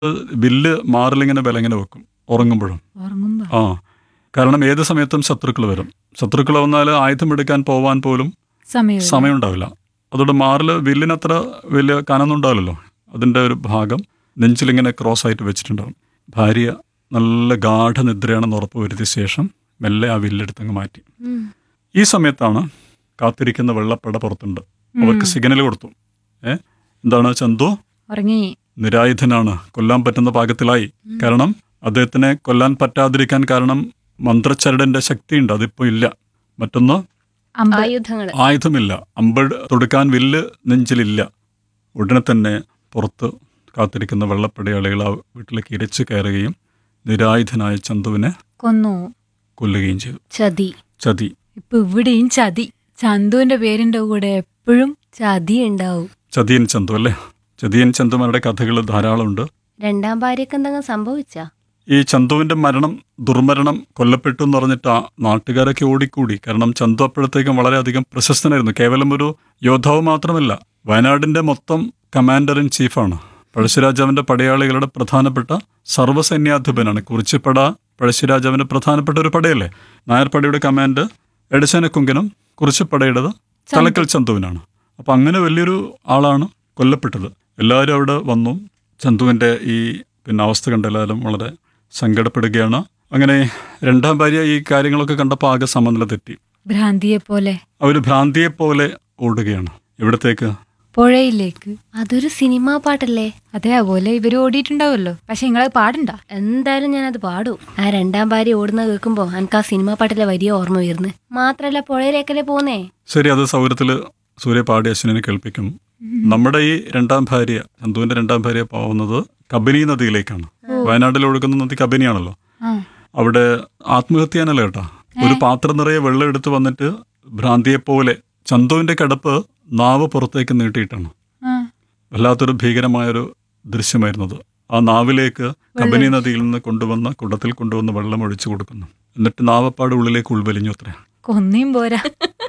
വില്ല് മാറിലിങ്ങനെ ബലങ്ങനെ വെക്കും ഉറങ്ങുമ്പോഴും ഉറങ്ങുമ്പോ ആ കാരണം ഏത് സമയത്തും ശത്രുക്കൾ വരും ശത്രുക്കൾ വന്നാൽ ആയുധം എടുക്കാൻ പോവാൻ പോലും സമയം സമയമുണ്ടാവില്ല അതുകൊണ്ട് മാറിൽ വില്ലിനത്ര വലിയ കനൊന്നും ഉണ്ടാവില്ലല്ലോ അതിൻ്റെ ഒരു ഭാഗം നെഞ്ചിലിങ്ങനെ ക്രോസ് ആയിട്ട് വെച്ചിട്ടുണ്ടാവും ഭാര്യ നല്ല ഗാഠനിദ്രയാണെന്ന് ഉറപ്പ് വരുത്തിയ ശേഷം മെല്ലെ ആ വില്ലെടുത്തങ്ങ് മാറ്റി ഈ സമയത്താണ് കാത്തിരിക്കുന്ന വെള്ളപ്പട പുറത്തുണ്ട് അവർക്ക് സിഗ്നൽ കൊടുത്തു ഏ എന്താണ് ചന്തു ഉറങ്ങി നിരായുധനാണ് കൊല്ലാൻ പറ്റുന്ന പാകത്തിലായി കാരണം അദ്ദേഹത്തിനെ കൊല്ലാൻ പറ്റാതിരിക്കാൻ കാരണം മന്ത്രച്ചരടന്റെ ശക്തിയുണ്ട് അതിപ്പോ ഇല്ല മറ്റൊന്ന് അമ്പ ആയുധങ്ങള് ആയുധമില്ല അമ്പട് തൊടുക്കാൻ വില്ല് നെഞ്ചിലില്ല ഉടനെ തന്നെ പുറത്ത് കാത്തിരിക്കുന്ന വെള്ളപ്പടയാളികൾ ആ വീട്ടിലേക്ക് ഇരച്ചു കയറുകയും നിരായുധനായ ചന്തുവിനെ കൊന്നു കൊല്ലുകയും ചെയ്തു ചതി ചതി ഇപ്പൊ ഇവിടെയും ചതി ചന്തുവിന്റെ പേരിന്റെ കൂടെ എപ്പോഴും ചതി ഉണ്ടാവും ചതിയൻ ചന്തു അല്ലേ ചതിയൻ ചന്തുമാരുടെ കഥകൾ ധാരാളമുണ്ട് രണ്ടാം ഭാര്യക്ക് എന്തെങ്കിലും സംഭവിച്ചാ ഈ ചന്തുവിന്റെ മരണം ദുർമരണം കൊല്ലപ്പെട്ടു എന്ന് പറഞ്ഞിട്ട് ആ നാട്ടുകാരൊക്കെ ഓടിക്കൂടി കാരണം ചന്തു അപ്പോഴത്തേക്കും വളരെയധികം പ്രശസ്തനായിരുന്നു കേവലം ഒരു യോദ്ധാവ് മാത്രമല്ല വയനാടിന്റെ മൊത്തം കമാൻഡർ ഇൻ ചീഫാണ് പഴശ്ശിരാജാവിന്റെ പടയാളികളുടെ പ്രധാനപ്പെട്ട സർവ്വസൈന്യാധിപനാണ് കുറിച്ചിപ്പട പഴശ്ശിരാജാവിന്റെ പ്രധാനപ്പെട്ട ഒരു പടയല്ലേ നായർപ്പടയുടെ കമാൻഡ് എടശനക്കുങ്കനും കുറിച്ചിപ്പടയുടേത് തലക്കൽ ചന്തുവിനാണ് അപ്പൊ അങ്ങനെ വലിയൊരു ആളാണ് കൊല്ലപ്പെട്ടത് എല്ലാവരും അവിടെ വന്നു ചന്തുവിന്റെ ഈ പിന്നെ അവസ്ഥ കണ്ടെല്ലാവരും വളരെ സങ്കടപ്പെടുകയാണ് അങ്ങനെ രണ്ടാം ഭാര്യ ഈ കാര്യങ്ങളൊക്കെ കണ്ടപ്പോൾ ആകെ സമനില തെറ്റി ഭ്രാന്തിയെ പോലെ അവർ ഭ്രാന്തിയെ പോലെ ഓടുകയാണ് എവിടത്തേക്ക് പുഴയിലേക്ക് അതൊരു സിനിമാ പാട്ടല്ലേ അതേപോലെ ഇവര് ഓടിയിട്ടുണ്ടാവുമല്ലോ പക്ഷെ നിങ്ങളത് പാടണ്ട എന്തായാലും ഞാനത് പാടും ആ രണ്ടാം ഭാര്യ ഓടുന്ന കേൾക്കുമ്പോ എനിക്ക് ആ സിനിമാ പാട്ടിലെ വലിയ ഓർമ്മ വരുന്നു മാത്രല്ല പുഴയിലേക്കല്ലേ പോന്നേ ശരി അത് സൗകര്യത്തിൽ സൂര്യ പാടി അശ്വിനെ കേൾപ്പിക്കും നമ്മുടെ ഈ രണ്ടാം ഭാര്യ ചന്തുവിന്റെ രണ്ടാം ഭാര്യ പോകുന്നത് കബനി നദിയിലേക്കാണ് വയനാട്ടിൽ ഒഴുകുന്ന നദി കബനിയാണല്ലോ ആ അവിടെ ആത്മഹത്യ ചെയ്യാനല്ല കേട്ടാ ഒരു പാത്രം നിറയെ വെള്ളം എടുത്ത് വന്നിട്ട് ഭ്രാന്തിയെ പോലെ ചന്തുവിന്റെ കിടപ്പ് നാവ് പുറത്തേക്ക് നീട്ടിയിട്ടാണ് ആ വല്ലാത്തൊരു ഭീകരമായൊരു ദൃശ്യമായിരുന്നത് ആ നാവിലേക്ക് കബനി നദിയിൽ നിന്ന് കൊണ്ടുവന്ന കുടത്തിൽ കൊണ്ടുവന്ന് വെള്ളം ഒഴിച്ചു കൊടുക്കുന്നു എന്നിട്ട് നാവപ്പാട് ഉള്ളിലേക്ക് ഉൾവലിഞ്ഞു അത്ര കൊന്നിയും പോരാ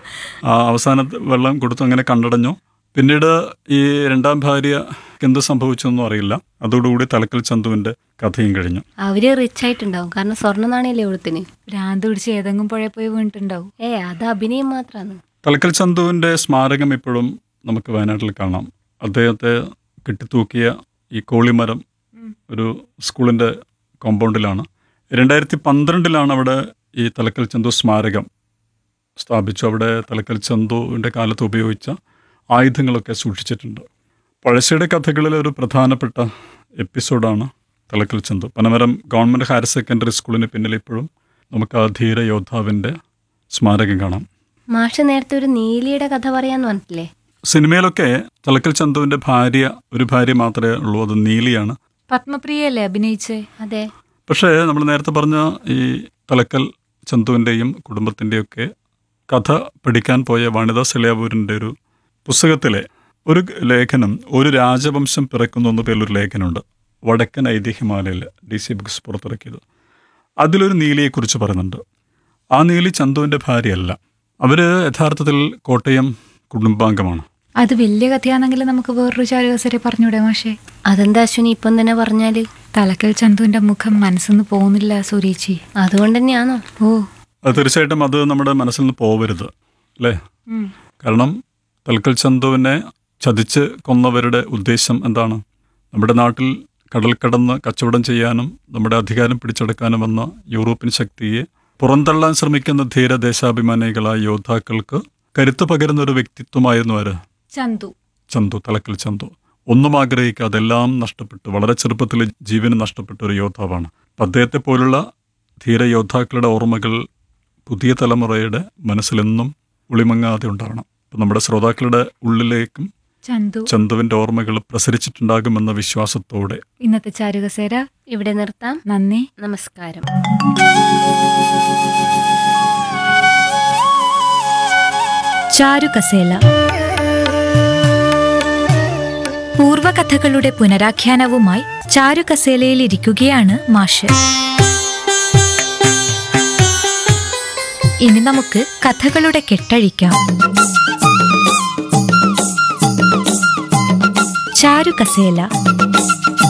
ആ അവസാന വെള്ളം കൊടുത്തു അങ്ങനെ കണ്ടടഞ്ഞു പിന്നീട് ഈ രണ്ടാം ഭാര്യക്ക് എന്ത് സംഭവിച്ചൊന്നും അറിയില്ല അതോടുകൂടി തലക്കൽ ചന്തുവിന്റെ കഥയും കഴിഞ്ഞു അവര് റിച്ച് ആയിട്ടുണ്ടാവും കാരണം സ്വർണ്ണ നാണയല്ലേ കൊടുത്തിന് ഭ്രാന്ത് പിടിച്ച് ഏതെങ്കിലും പുഴ പോയി വീണിട്ടുണ്ടാവും ഏ അത് അഭിനയം മാത്രാണ് തലക്കൽ ചന്തുവിന്റെ സ്മാരകം ഇപ്പോഴും നമുക്ക് വയനാട്ടിൽ കാണാം അദ്ദേഹത്തെ കെട്ടിത്തൂക്കിയ ഈ കോളിമരം ഒരു സ്കൂളിന്റെ കോമ്പൗണ്ടിലാണ് രണ്ടായിരത്തി പന്ത്രണ്ടിലാണ് അവിടെ ഈ തലക്കൽ ചന്തു സ്മാരകം സ്ഥാപിച്ചു അവിടെ തലക്കൽ ചന്തുവിൻ്റെ കാലത്ത് ഉപയോഗിച്ച ആയുധങ്ങളൊക്കെ സൂക്ഷിച്ചിട്ടുണ്ട് പഴശ്ശിയുടെ കഥകളിലെ ഒരു പ്രധാനപ്പെട്ട എപ്പിസോഡാണ് Thalakkal Chandu Panamaram government higher secondary സ്കൂളിന് പിന്നിൽ ഇപ്പോഴും നമുക്ക് ആ ധീര യോദ്ധാവിൻ്റെ സ്മാരകം കാണാം മാഷ് നേരത്തെ ഒരു നീലിയുടെ കഥ പറയാന്ന് പറഞ്ഞിട്ടില്ലേ സിനിമയിലൊക്കെ തലക്കൽ ചന്തുവിൻ്റെ ഭാര്യ ഒരു ഭാര്യ മാത്രമേ ഉള്ളൂ അത് നീലിയാണ് പത്മപ്രിയല്ലേ അഭിനയിച്ചേ അതെ പക്ഷേ നമ്മൾ നേരത്തെ പറഞ്ഞ ഈ തലക്കൽ ചന്തുവിൻ്റെയും കുടുംബത്തിൻ്റെയൊക്കെ കഥ പഠിക്കാൻ പോയ വനിതാ സെളിയാവൂരിൻ്റെ ഒരു പുസ്തകത്തിലെ ഒരു ലേഖനം ഒരു രാജവംശം പിറക്കുന്നു എന്ന പേരിലൊരു ലേഖനമുണ്ട് വടക്കൻ ഐതിഹ്യമാലയിൽ ഡി സി ബുക്സ് പുറത്തിറക്കിയത് അതിലൊരു നീലിയെക്കുറിച്ച് പറയുന്നുണ്ട് ആ നീലി ചന്തുവിൻ്റെ ഭാര്യയല്ല അവർ യഥാർത്ഥത്തിൽ കോട്ടയം കുടുംബാംഗമാണ് അത് വലിയ കഥയാണെങ്കിൽ നമുക്ക് വേറൊരു ചാരുകസരെ പറഞ്ഞൂടെ മാഷേ അതെന്താ അശ്വിനി ഇപ്പം തന്നെ പറഞ്ഞാല് തലക്കൽ ചന്തുവിന്റെ മുഖം മനസ്സിന്ന് പോകുന്നില്ല സൂര്യേച്ചി അതുകൊണ്ട് തന്നെയാണോ ഓ അത് തീർച്ചയായിട്ടും അത് നമ്മുടെ മനസ്സിൽ നിന്ന് പോവരുത് അല്ലേ ഉം. കാരണം തൽക്കൽ ചന്തുവിനെ ചതിച്ച് കൊന്നവരുടെ ഉദ്ദേശം എന്താണ് നമ്മുടെ നാട്ടിൽ കടൽ കടന്ന് കച്ചവടം ചെയ്യാനും നമ്മുടെ അധികാരം പിടിച്ചെടുക്കാനും വന്ന യൂറോപ്യൻ ശക്തിയെ പുറന്തള്ളാൻ ശ്രമിക്കുന്ന ധീര ദേശാഭിമാനികളായ യോദ്ധാക്കൾക്ക് കരുത്തു പകരുന്ന ഒരു വ്യക്തിത്വമായിരുന്നു ആര് ചന്തു ചന്തു തലക്കൽ ചന്തു ഒന്നും ആഗ്രഹിക്കാതെ എല്ലാം നഷ്ടപ്പെട്ടു വളരെ ചെറുപ്പത്തിൽ ജീവന് നഷ്ടപ്പെട്ട ഒരു യോദ്ധാവാണ് അപ്പം അദ്ദേഹത്തെ പോലുള്ള ധീര യോദ്ധാക്കളുടെ ഓർമ്മകൾ പുതിയ തലമുറയുടെ മനസ്സിലെന്നും ഒളിമങ്ങാതെ ഉണ്ടാവണം അപ്പം നമ്മുടെ ശ്രോതാക്കളുടെ ഉള്ളിലേക്കും ചന്തു ചന്തുവിൻ്റെ ഓർമ്മകൾ പ്രസരിച്ചിട്ടുണ്ടാകുമെന്ന വിശ്വാസത്തോടെ ഇന്നത്തെ ചാരുകസേര ഇവിടെ നിർത്താം നന്ദി നമസ്കാരം ചാരുകസേല പൂർവകഥകളുടെ പുനരാഖ്യാനവുമായി ചാരുകസേലയിൽ ഇരിക്കുകയാണ് മാഷ് ഇനി നമുക്ക് കഥകളുടെ കെട്ടഴിക്കാം ചാരുകസേല